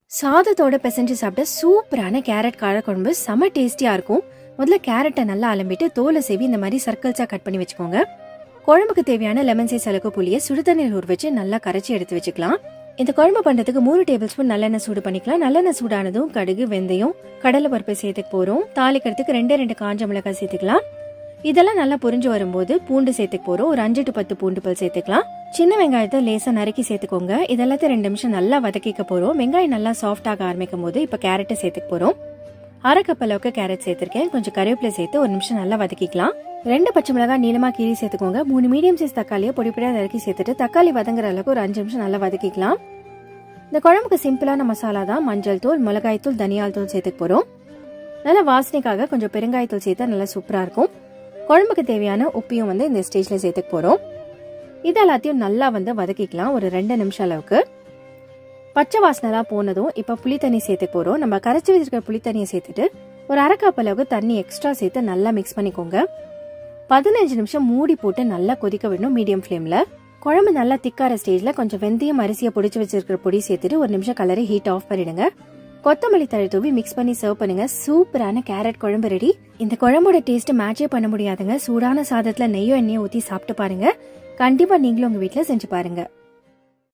சாதத்தோட பிசைஞ்சு சாப்பிட்ட சூப்பரான கேரட் காரக்குழம்பு செம டேஸ்டியா இருக்கும் முதல்ல கேரட்டை நல்லா அலம்பிட்டு தோலை சேவி இந்த மாதிரி சர்க்கிள்ஸா கட் பண்ணி வச்சுக்கோங்க குழம்புக்கு தேவையான லெமன் சைஸ் அளவுக்கு புளியை சுடுதண்ணீர் ஊற வச்சு நல்லா கரைச்சி எடுத்து வச்சுக்கலாம் இந்த குழம்பு பண்றதுக்கு மூணு டேபிள் ஸ்பூன் நல்லெண்ணெய் சூடு பண்ணிக்கலாம் நல்லெண்ணெய் சூடானதும் கடுகு வெந்தயம் கடலை பருப்பு சேர்த்துக்க போறோம் தாளிக்கிறதுக்கு ரெண்டே ரெண்டு காஞ்ச மிளகாய் சேர்த்துக்கலாம் இதெல்லாம் நல்லா புரிஞ்சு வரும்போது பூண்டு சேர்த்துக்க போறோம் ஒரு அஞ்சு டு பத்து பூண்டு பல் சேர்த்துக்கலாம் சின்ன வெங்காயத்தை லேசா நறுக்கி சேர்த்துக்கோங்க இதெல்லாத்தையும் ரெண்டு நிமிஷம் நல்லா வதக்கிக்க போறோம் வெங்காயம் நல்லா சாஃப்ட் ஆக ஆரம்பிக்கும் போது இப்ப கேரட்டை சேர்த்துக்க போறோம் அரை கப் அளவுக்கு கேரட் சேர்த்திருக்கேன் கொஞ்சம் கருவேப்பிலை சேர்த்து ஒரு நிமிஷம் நல்லா வதக்கிக்கலாம் ரெண்டு பச்சை மிளகாய் நீளமா கீறி சேர்த்துக்கோங்க மூணு மீடியம் சைஸ் தக்காளியை பொடி பொடியா நறுக்கி சேர்த்துட்டு தக்காளி வதங்குற அளவுக்கு ஒரு அஞ்சு நிமிஷம் நல்லா வதக்கிக்கலாம் இந்த குழம்புக்கு சிம்பிளான மசாலா தான் மஞ்சள் தூள் மிளகாய் தூள் தனியால் தூள் சேர்த்துக்க போறோம் நல்லா வாசனைக்காக கொஞ்சம் பெருங்காயத்தூள் சேர்த்தா நல்லா சூப்பரா இருக்கும் குழம்புக்கு தேவையான உப்பையும் வந்து இந்த ஸ்டேஜ்ல சேர்த்துக்க போறோம் இது எல்லாத்தையும் நல்லா வந்து வதக்கிக்கலாம் ஒரு ரெண்டு நிமிஷம் அளவுக்கு பச்சை வாசனைலாம் போனதும் இப்போ புளி தண்ணி சேர்த்துக்க போறோம் நம்ம கரைச்சி வச்சிருக்கிற புளி தண்ணியை சேர்த்துட்டு ஒரு அரை கப் அளவுக்கு தண்ணி எக்ஸ்ட்ரா சேர்த்து நல்லா மிக்ஸ் பண்ணிக்கோங்க பதினஞ்சு நிமிஷம் மூடி போட்டு நல்லா கொதிக்க விடணும் மீடியம் ஃப்ளேம்ல குழம்பு நல்லா திக்கார ஸ்டேஜ்ல கொஞ்சம் வெந்தயம் அரிசியை பொடிச்சு வச்சிருக்கிற பொடி சேர்த்துட்டு ஒரு நிமிஷம் கலரை ஹீட் ஆஃப் பண்ணிடுங்க கொத்தமல்லி தழை தூவி மிக்ஸ் பண்ணி சர்வ் பண்ணுங்க சூப்பரான கேரட் குழம்பு ரெடி இந்த குழம்போட டேஸ்ட் மேட்சே பண்ண முடியாதுங்க சூடான சாதத்துல நெய்யோ எண்ணெயோ ஊத்தி சாப்பிட்டு பாருங்க கண்டிப்பா நீங்களும் உங்க வீட்ல செஞ்சு பாருங்க